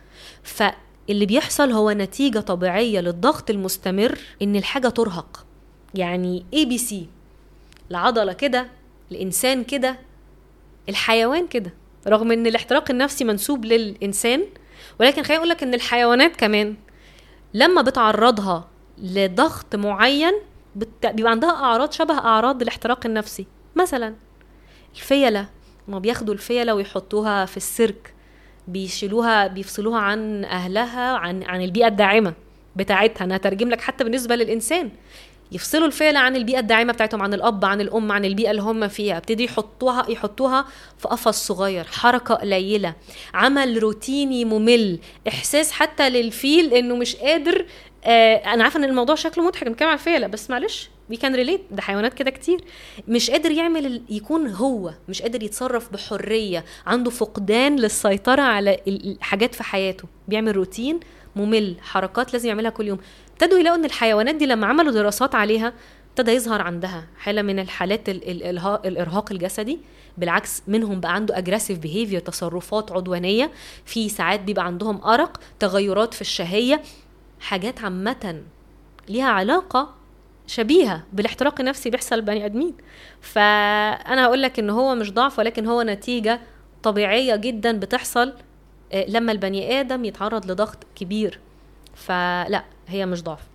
فاللي بيحصل هو نتيجه طبيعيه للضغط المستمر ان الحاجه ترهق يعني اي بي سي العضله كده الانسان كده الحيوان كده رغم ان الاحتراق النفسي منسوب للانسان ولكن خليني اقول لك ان الحيوانات كمان لما بتعرضها لضغط معين بيبقى عندها اعراض شبه اعراض الاحتراق النفسي مثلا الفيله ما بياخدوا الفيله ويحطوها في السيرك بيشيلوها بيفصلوها عن اهلها عن عن البيئه الداعمه بتاعتها انا هترجم لك حتى بالنسبه للانسان يفصلوا الفعل عن البيئه الداعمه بتاعتهم عن الاب عن الام عن البيئه اللي هم فيها ابتدي يحطوها يحطوها في قفص صغير حركه قليله عمل روتيني ممل احساس حتى للفيل انه مش قادر آه انا عارفه ان الموضوع شكله مضحك بنتكلم على الفيله بس معلش وي كان ريليت ده حيوانات كده كتير مش قادر يعمل يكون هو مش قادر يتصرف بحريه عنده فقدان للسيطره على الحاجات في حياته بيعمل روتين ممل حركات لازم يعملها كل يوم ابتدوا يلاقوا ان الحيوانات دي لما عملوا دراسات عليها ابتدى يظهر عندها حاله من الحالات الارهاق الجسدي بالعكس منهم بقى عنده اجريسيف بيهيفير تصرفات عدوانيه في ساعات بيبقى عندهم ارق تغيرات في الشهيه حاجات عامه ليها علاقه شبيهه بالاحتراق النفسي بيحصل لبني ادمين فانا هقول لك ان هو مش ضعف ولكن هو نتيجه طبيعيه جدا بتحصل آه، لما البني ادم يتعرض لضغط كبير فلا هي مش ضعف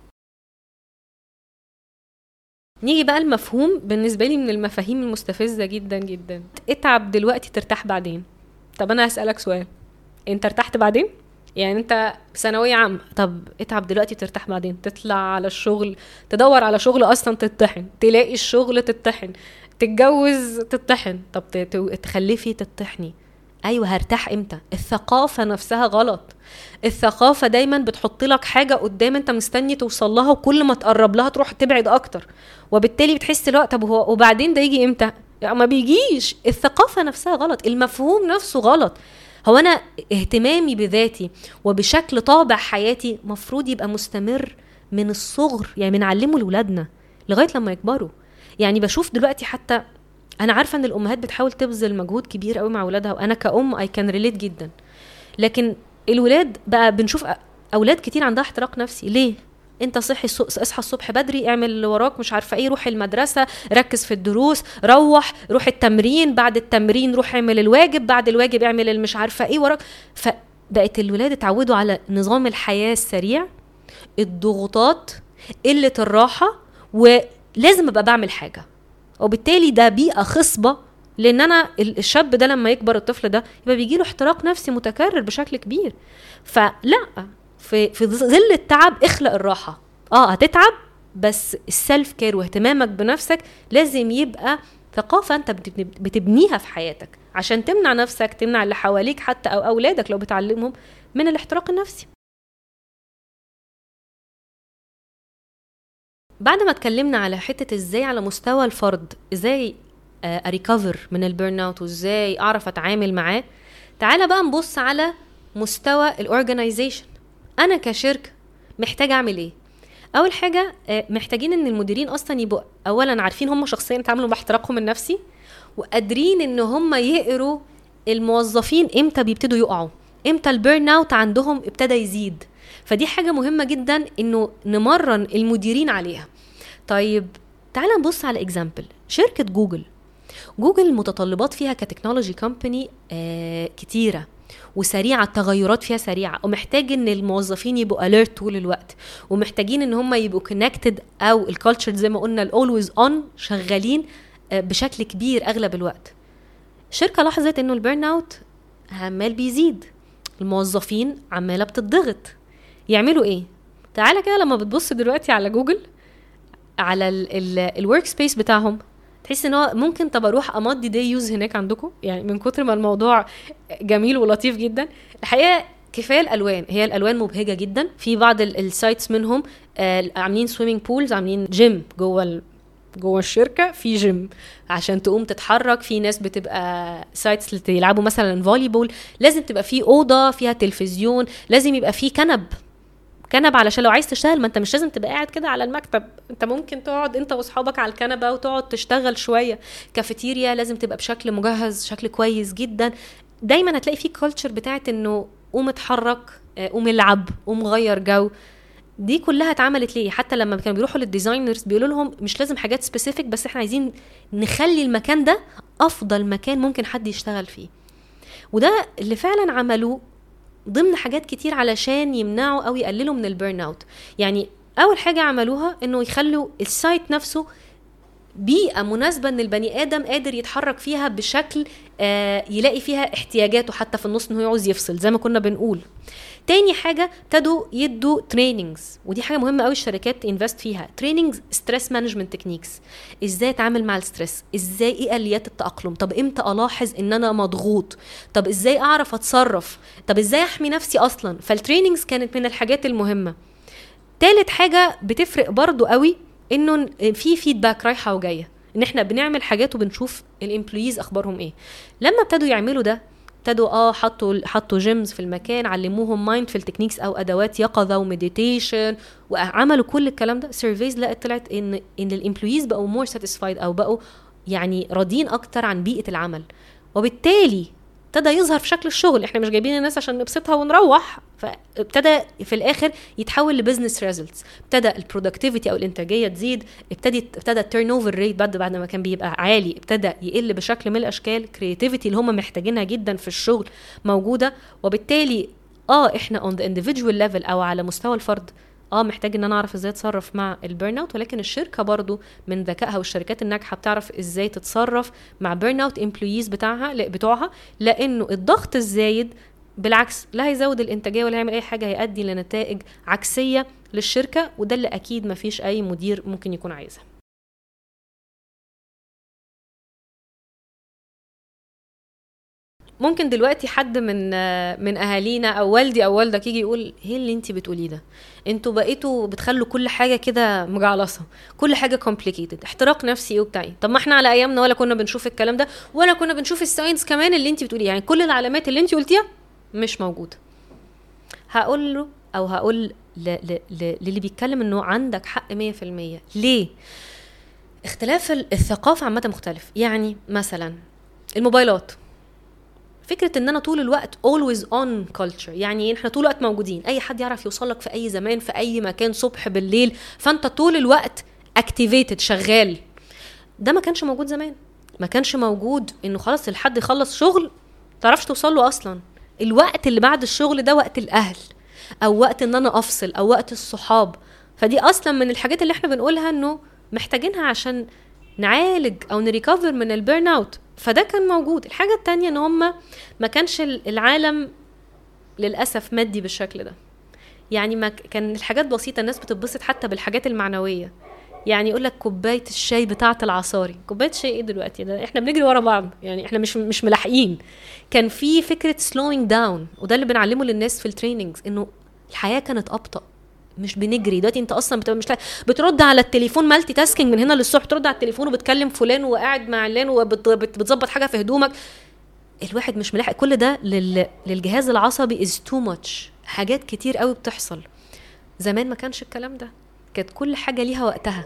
نيجي بقى المفهوم بالنسبه لي من المفاهيم المستفزه جدا جدا اتعب دلوقتي ترتاح بعدين طب انا هسالك سؤال انت ارتحت بعدين يعني انت ثانويه عامه طب اتعب دلوقتي ترتاح بعدين تطلع على الشغل تدور على شغل اصلا تتطحن تلاقي الشغل تتطحن تتجوز تتطحن طب تخلفي تتطحني ايوه هرتاح امتى الثقافه نفسها غلط الثقافه دايما بتحط لك حاجه قدام انت مستني توصل لها وكل ما تقرب لها تروح تبعد اكتر وبالتالي بتحس الوقت طب هو وبعدين ده يجي امتى ما بيجيش الثقافه نفسها غلط المفهوم نفسه غلط هو انا اهتمامي بذاتي وبشكل طابع حياتي مفروض يبقى مستمر من الصغر يعني بنعلمه لاولادنا لغايه لما يكبروا يعني بشوف دلوقتي حتى انا عارفه ان الامهات بتحاول تبذل مجهود كبير قوي مع اولادها وانا كأم اي كان ريليت جدا لكن الولاد بقى بنشوف اولاد كتير عندها احتراق نفسي ليه انت صحي اصحى الصبح بدري اعمل اللي وراك مش عارفه ايه روح المدرسه ركز في الدروس روح روح التمرين بعد التمرين روح اعمل الواجب بعد الواجب اعمل اللي مش عارفه ايه وراك فبقت الولاد اتعودوا على نظام الحياه السريع الضغوطات قله الراحه ولازم ابقى بعمل حاجه وبالتالي ده بيئه خصبه لان انا الشاب ده لما يكبر الطفل ده يبقى بيجي له احتراق نفسي متكرر بشكل كبير فلا في في ظل التعب اخلق الراحه اه هتتعب بس السلف كير واهتمامك بنفسك لازم يبقى ثقافة أنت بتبنيها في حياتك عشان تمنع نفسك تمنع اللي حواليك حتى أو أولادك لو بتعلمهم من الاحتراق النفسي بعد ما اتكلمنا على حتة ازاي على مستوى الفرد ازاي اريكفر آه، من البيرن اوت وازاي اعرف اتعامل معاه تعالى بقى نبص على مستوى الاورجنايزيشن انا كشركه محتاج اعمل ايه اول حاجه آه، محتاجين ان المديرين اصلا يبقوا اولا عارفين هم شخصيا يتعاملوا مع احتراقهم النفسي وقادرين ان هم يقروا الموظفين امتى بيبتدوا يقعوا امتى البيرن اوت عندهم ابتدى يزيد فدي حاجه مهمه جدا انه نمرن المديرين عليها طيب تعال نبص على اكزامبل شركه جوجل جوجل المتطلبات فيها كتكنولوجي كومباني آه كتيره وسريعه التغيرات فيها سريعه ومحتاج ان الموظفين يبقوا اليرت طول الوقت ومحتاجين ان هم يبقوا كونكتد او الكالتشر زي ما قلنا الاولويز اون شغالين آه، بشكل كبير اغلب الوقت الشركه لاحظت انه البيرن اوت عمال بيزيد الموظفين عماله بتضغط يعملوا ايه تعالى كده لما بتبص دلوقتي على جوجل على الورك سبيس بتاعهم تحس ان هو ممكن طب اروح امضي دي يوز هناك عندكم يعني من كتر ما الموضوع جميل ولطيف جدا الحقيقه كفايه الالوان هي الالوان مبهجه جدا في بعض السايتس منهم آه عاملين سويمنج بولز عاملين جيم جوه جوه الشركه في جيم عشان تقوم تتحرك في ناس بتبقى سايتس اللي يلعبوا مثلا فولي بول لازم تبقى في اوضه فيها تلفزيون لازم يبقى في كنب كنب علشان لو عايز تشتغل ما انت مش لازم تبقى قاعد كده على المكتب انت ممكن تقعد انت واصحابك على الكنبه وتقعد تشتغل شويه كافيتيريا لازم تبقى بشكل مجهز شكل كويس جدا دايما هتلاقي في كلتشر بتاعت انه قوم اتحرك آه، قوم العب قوم غير جو دي كلها اتعملت ليه حتى لما كانوا بيروحوا للديزاينرز بيقولوا لهم مش لازم حاجات سبيسيفيك بس احنا عايزين نخلي المكان ده افضل مكان ممكن حد يشتغل فيه وده اللي فعلا عملوه ضمن حاجات كتير علشان يمنعوا او يقللوا من البيرن اوت يعني اول حاجه عملوها انه يخلوا السايت نفسه بيئه مناسبه ان البني ادم قادر يتحرك فيها بشكل آه يلاقي فيها احتياجاته حتى في النص انه يعوز يفصل زي ما كنا بنقول تاني حاجه ابتدوا يدوا تريننجز ودي حاجه مهمه قوي الشركات انفست فيها تريننجز ستريس مانجمنت تكنيكس ازاي اتعامل مع الستريس ازاي ايه اليات التاقلم طب امتى الاحظ ان انا مضغوط طب ازاي اعرف اتصرف طب ازاي احمي نفسي اصلا فالتريننجز كانت من الحاجات المهمه تالت حاجه بتفرق برضو قوي انه في فيدباك رايحه وجايه ان احنا بنعمل حاجات وبنشوف الامبلويز اخبارهم ايه لما ابتدوا يعملوا ده ابتدوا اه حطوا حطوا جيمز في المكان علموهم مايندفul تكنيكس او ادوات يقظه ومديتيشن وعملوا كل الكلام ده سيرفيز لقت طلعت ان ان الامبلويز بقوا مور ساتيسفايد او بقوا يعني راضيين اكتر عن بيئه العمل وبالتالي ابتدى يظهر في شكل الشغل احنا مش جايبين الناس عشان نبسطها ونروح فابتدى في الاخر يتحول لبزنس ريزلتس ابتدى البرودكتيفيتي او الانتاجيه تزيد ابتدي ابتدى التيرن اوفر ريت بعد بعد ما كان بيبقى عالي ابتدى يقل بشكل من الاشكال كرياتيفيتي اللي هم محتاجينها جدا في الشغل موجوده وبالتالي اه احنا اون ذا individual ليفل او على مستوى الفرد اه محتاج ان انا اعرف ازاي اتصرف مع البيرن اوت ولكن الشركه برضو من ذكائها والشركات الناجحه بتعرف ازاي تتصرف مع بيرن اوت امبلويز بتاعها بتوعها لانه الضغط الزايد بالعكس لا هيزود الانتاجيه ولا هيعمل اي حاجه هيؤدي لنتائج عكسيه للشركه وده اللي اكيد ما فيش اي مدير ممكن يكون عايزها ممكن دلوقتي حد من من اهالينا او والدي او والدك يجي يقول ايه اللي انت بتقوليه ده انتوا بقيتوا بتخلوا كل حاجه كده مجعلصه كل حاجه كومبليكيتد احتراق نفسي ايه وبتاعي طب ما احنا على ايامنا ولا كنا بنشوف الكلام ده ولا كنا بنشوف الساينس كمان اللي انت بتقوليه يعني كل العلامات اللي انت قلتيها مش موجوده هقول له او هقول للي بيتكلم انه عندك حق 100% ليه اختلاف الثقافه عامه مختلف يعني مثلا الموبايلات فكره ان انا طول الوقت always on culture يعني احنا طول الوقت موجودين اي حد يعرف يوصل لك في اي زمان في اي مكان صبح بالليل فانت طول الوقت activated شغال ده ما كانش موجود زمان ما كانش موجود انه خلاص الحد يخلص شغل تعرفش توصل له اصلا الوقت اللي بعد الشغل ده وقت الاهل او وقت ان انا افصل او وقت الصحاب فدي اصلا من الحاجات اللي احنا بنقولها انه محتاجينها عشان نعالج او نريكفر من البيرن اوت فده كان موجود الحاجه التانية ان هم ما كانش العالم للاسف مادي بالشكل ده يعني ما كان الحاجات بسيطه الناس بتتبسط حتى بالحاجات المعنويه يعني يقول لك كوبايه الشاي بتاعه العصاري كوبايه شاي ايه دلوقتي ده احنا بنجري ورا بعض يعني احنا مش مش ملاحقين كان في فكره سلوينج داون وده اللي بنعلمه للناس في التريننجز انه الحياه كانت ابطا مش بنجري دلوقتي انت اصلا بتبقى مش بترد على التليفون مالتي تاسكينج من هنا للصبح ترد على التليفون وبتكلم فلان وقاعد مع علان وبتظبط حاجه في هدومك الواحد مش ملاحق كل ده لل... للجهاز العصبي از تو ماتش حاجات كتير قوي بتحصل زمان ما كانش الكلام ده كانت كل حاجه ليها وقتها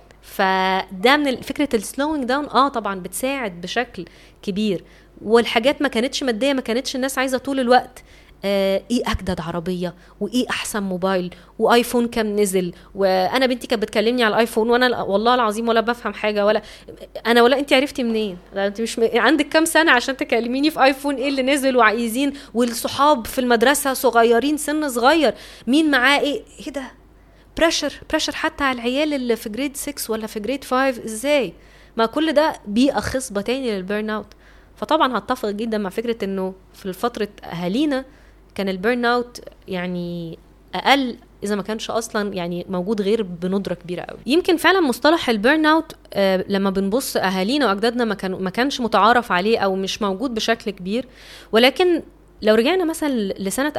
فده من فكره السلوينج داون اه طبعا بتساعد بشكل كبير والحاجات ما كانتش ماديه ما كانتش الناس عايزه طول الوقت آه ايه اجدد عربيه وايه احسن موبايل وايفون كام نزل وانا بنتي كانت بتكلمني على الايفون وانا والله العظيم ولا بفهم حاجه ولا انا ولا انت عرفتي منين انت مش م... عندك كام سنه عشان تكلميني في ايفون ايه اللي نزل وعايزين والصحاب في المدرسه صغيرين سن صغير مين معاه ايه ايه ده بريشر بريشر حتى على العيال اللي في جريد 6 ولا في جريد 5 ازاي ما كل ده بيئه خصبه تاني للبيرن اوت فطبعا هتفق جدا مع فكره انه في فتره اهالينا كان البيرن اوت يعني اقل اذا ما كانش اصلا يعني موجود غير بندره كبيره قوي يمكن فعلا مصطلح البيرن اوت آه لما بنبص اهالينا واجدادنا ما كان ما كانش متعارف عليه او مش موجود بشكل كبير ولكن لو رجعنا مثلا لسنه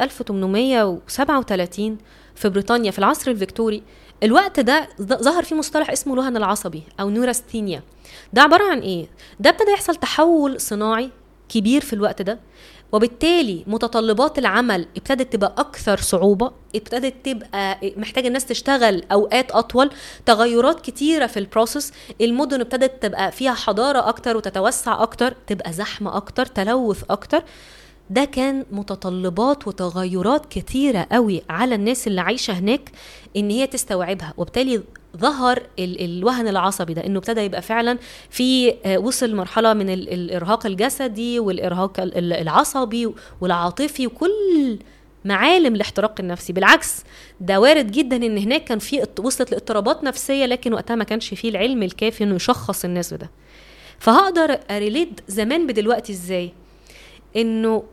1837 في بريطانيا في العصر الفيكتوري الوقت ده ظهر فيه مصطلح اسمه الوهن العصبي او نوراستينيا ده عباره عن ايه ده ابتدى يحصل تحول صناعي كبير في الوقت ده وبالتالي متطلبات العمل ابتدت تبقى اكثر صعوبه ابتدت تبقى محتاجه الناس تشتغل اوقات اطول تغيرات كتيره في البروسيس المدن ابتدت تبقى فيها حضاره اكتر وتتوسع اكتر تبقى زحمه اكتر تلوث اكتر ده كان متطلبات وتغيرات كتيرة قوي على الناس اللي عايشة هناك ان هي تستوعبها وبالتالي ظهر الوهن العصبي ده انه ابتدى يبقى فعلا في وصل مرحله من الارهاق الجسدي والارهاق العصبي والعاطفي وكل معالم الاحتراق النفسي بالعكس ده وارد جدا ان هناك كان في وصلت لاضطرابات نفسيه لكن وقتها ما كانش فيه العلم الكافي انه يشخص الناس بده فهقدر اريليت زمان بدلوقتي ازاي انه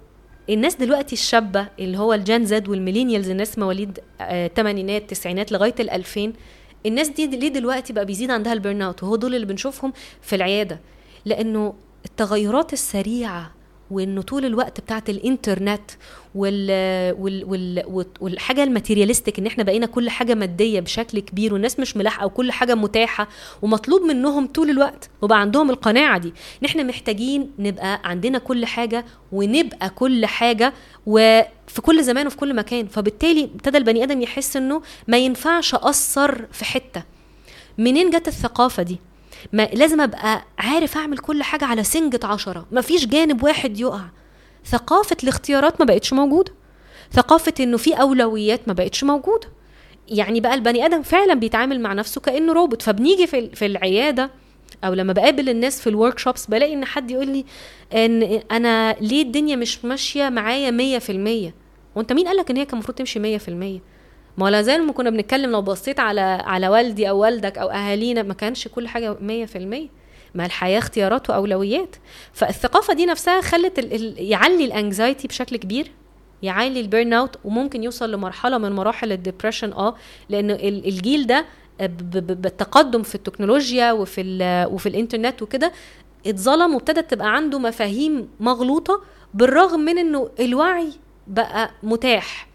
الناس دلوقتي الشابه اللي هو الجان زد والميلينيالز الناس مواليد الثمانينات آه تسعينات لغايه ال2000 الناس دي ليه دلوقتي بقى بيزيد عندها البيرن اوت وهو دول اللي بنشوفهم في العياده لانه التغيرات السريعه وانه طول الوقت بتاعت الانترنت وال وال وال والحاجه الماتيرياليستيك ان احنا بقينا كل حاجه ماديه بشكل كبير والناس مش ملاحقه وكل حاجه متاحه ومطلوب منهم طول الوقت وبقى عندهم القناعه دي ان احنا محتاجين نبقى عندنا كل حاجه ونبقى كل حاجه وفي كل زمان وفي كل مكان فبالتالي ابتدى البني ادم يحس انه ما ينفعش اثر في حته منين جت الثقافه دي ما لازم ابقى عارف اعمل كل حاجه على سنجة عشرة مفيش جانب واحد يقع ثقافه الاختيارات ما بقتش موجوده ثقافه انه في اولويات ما بقتش موجوده يعني بقى البني ادم فعلا بيتعامل مع نفسه كانه روبوت فبنيجي في في العياده او لما بقابل الناس في الورك شوبس بلاقي ان حد يقول لي ان انا ليه الدنيا مش ماشيه معايا مية في المية وانت مين قالك ان هي كان المفروض تمشي مية في المية ما لا زال ما كنا بنتكلم لو بصيت على على والدي او والدك او اهالينا ما كانش كل حاجه 100% ما الحياه اختيارات واولويات فالثقافه دي نفسها خلت ال ال يعلي الانكزايتي بشكل كبير يعلي البيرن اوت وممكن يوصل لمرحله من مراحل الدبريشن اه لان الجيل ده بالتقدم في التكنولوجيا وفي وفي الانترنت وكده اتظلم وابتدت تبقى عنده مفاهيم مغلوطه بالرغم من انه الوعي بقى متاح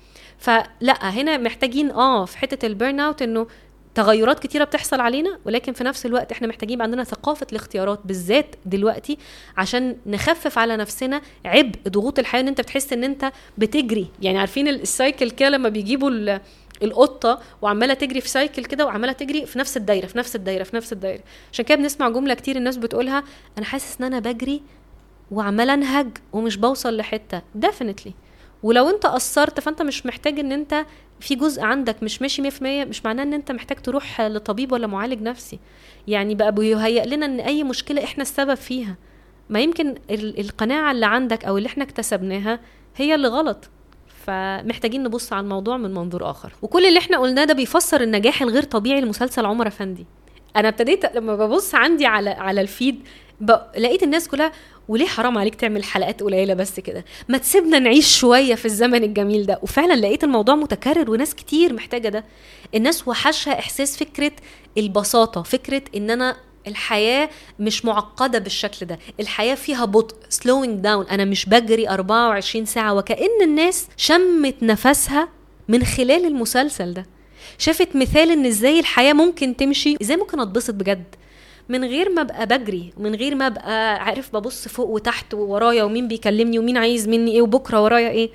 فلا هنا محتاجين اه في حته البيرن اوت انه تغيرات كتيره بتحصل علينا ولكن في نفس الوقت احنا محتاجين يبقى عندنا ثقافه الاختيارات بالذات دلوقتي عشان نخفف على نفسنا عبء ضغوط الحياه ان انت بتحس ان انت بتجري يعني عارفين السايكل كده لما بيجيبوا القطه وعماله تجري في سايكل كده وعماله تجري في نفس الدايره في نفس الدايره في نفس الدايره عشان كده بنسمع جمله كتير الناس بتقولها انا حاسس ان انا بجري وعماله انهج ومش بوصل لحته ديفينتلي ولو انت قصرت فانت مش محتاج ان انت في جزء عندك مش ماشي 100% مش معناه ان انت محتاج تروح لطبيب ولا معالج نفسي يعني بقى بيهيأ لنا ان اي مشكله احنا السبب فيها ما يمكن القناعه اللي عندك او اللي احنا اكتسبناها هي اللي غلط فمحتاجين نبص على الموضوع من منظور اخر وكل اللي احنا قلناه ده بيفسر النجاح الغير طبيعي لمسلسل عمر افندي انا ابتديت لما ببص عندي على على الفيد لقيت الناس كلها وليه حرام عليك تعمل حلقات قليله بس كده ما تسيبنا نعيش شويه في الزمن الجميل ده وفعلا لقيت الموضوع متكرر وناس كتير محتاجه ده الناس وحشها احساس فكره البساطه فكره ان انا الحياة مش معقدة بالشكل ده الحياة فيها بطء slowing down أنا مش بجري 24 ساعة وكأن الناس شمت نفسها من خلال المسلسل ده شافت مثال ان ازاي الحياة ممكن تمشي ازاي ممكن اتبسط بجد من غير ما ابقى بجري من غير ما ابقى عارف ببص فوق وتحت وورايا ومين بيكلمني ومين عايز مني ايه وبكره ورايا ايه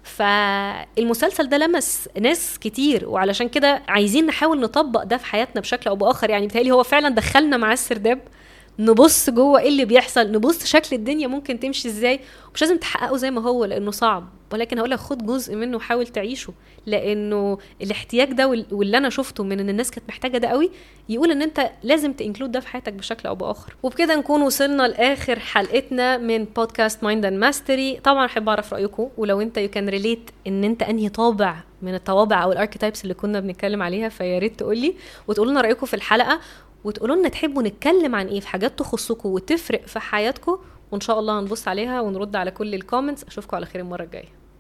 فالمسلسل ده لمس ناس كتير وعلشان كده عايزين نحاول نطبق ده في حياتنا بشكل او باخر يعني بتهيألي هو فعلا دخلنا معاه السرداب نبص جوه ايه اللي بيحصل نبص شكل الدنيا ممكن تمشي ازاي مش لازم تحققه زي ما هو لانه صعب ولكن هقول لك خد جزء منه وحاول تعيشه لانه الاحتياج ده واللي انا شفته من ان الناس كانت محتاجه ده قوي يقول ان انت لازم تنكلود ده في حياتك بشكل او باخر وبكده نكون وصلنا لاخر حلقتنا من بودكاست مايند اند ماستري طبعا احب اعرف رايكم ولو انت يو كان ريليت ان انت انهي طابع من الطوابع او الاركيتايبس اللي كنا بنتكلم عليها فيا ريت تقول لي وتقولوا لنا رايكم في الحلقه وتقولوا لنا تحبوا نتكلم عن ايه في حاجات تخصكم وتفرق في حياتكم وان شاء الله هنبص عليها ونرد على كل الكومنتس اشوفكم على خير المره الجايه